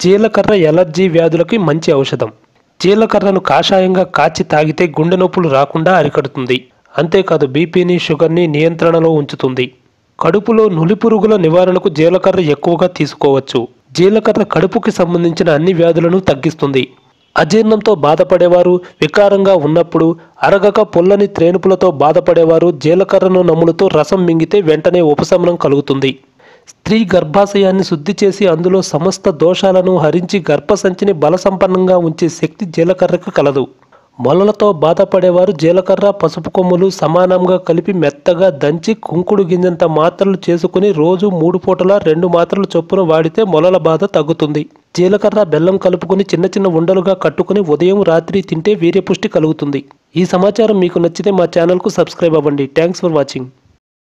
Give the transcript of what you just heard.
జీలకర్ర ఎలర్జీ వ్యాధులకి మంచి ఔషధం జీలకర్రను కాషాయంగా కాచి తాగితే గుండె నొప్పులు రాకుండా అరికడుతుంది అంతేకాదు బీపీని షుగర్ని నియంత్రణలో ఉంచుతుంది కడుపులో నులిపురుగుల నివారణకు జీలకర్ర ఎక్కువగా తీసుకోవచ్చు జీలకర్ర కడుపుకి సంబంధించిన అన్ని వ్యాధులను తగ్గిస్తుంది అజీర్ణంతో బాధపడేవారు వికారంగా ఉన్నప్పుడు అరగక పొల్లని త్రేనుపులతో బాధపడేవారు జీలకర్రను నములుతూ రసం మింగితే వెంటనే ఉపశమనం కలుగుతుంది స్త్రీ గర్భాశయాన్ని శుద్ధి చేసి అందులో సమస్త దోషాలను హరించి గర్భసంచిని బలసంపన్నంగా ఉంచే శక్తి జీలకర్రకు కలదు మొలలతో బాధపడేవారు జీలకర్ర పసుపు కొమ్ములు సమానంగా కలిపి మెత్తగా దంచి కుంకుడు గింజంత మాత్రలు చేసుకుని రోజు మూడు పూటల రెండు మాత్రలు చొప్పున వాడితే మొలల బాధ తగ్గుతుంది జీలకర్ర బెల్లం కలుపుకొని చిన్న చిన్న ఉండలుగా కట్టుకుని ఉదయం రాత్రి తింటే వీర్యపుష్టి కలుగుతుంది ఈ సమాచారం మీకు నచ్చితే మా ఛానల్కు సబ్స్క్రైబ్ అవ్వండి థ్యాంక్స్ ఫర్ వాచింగ్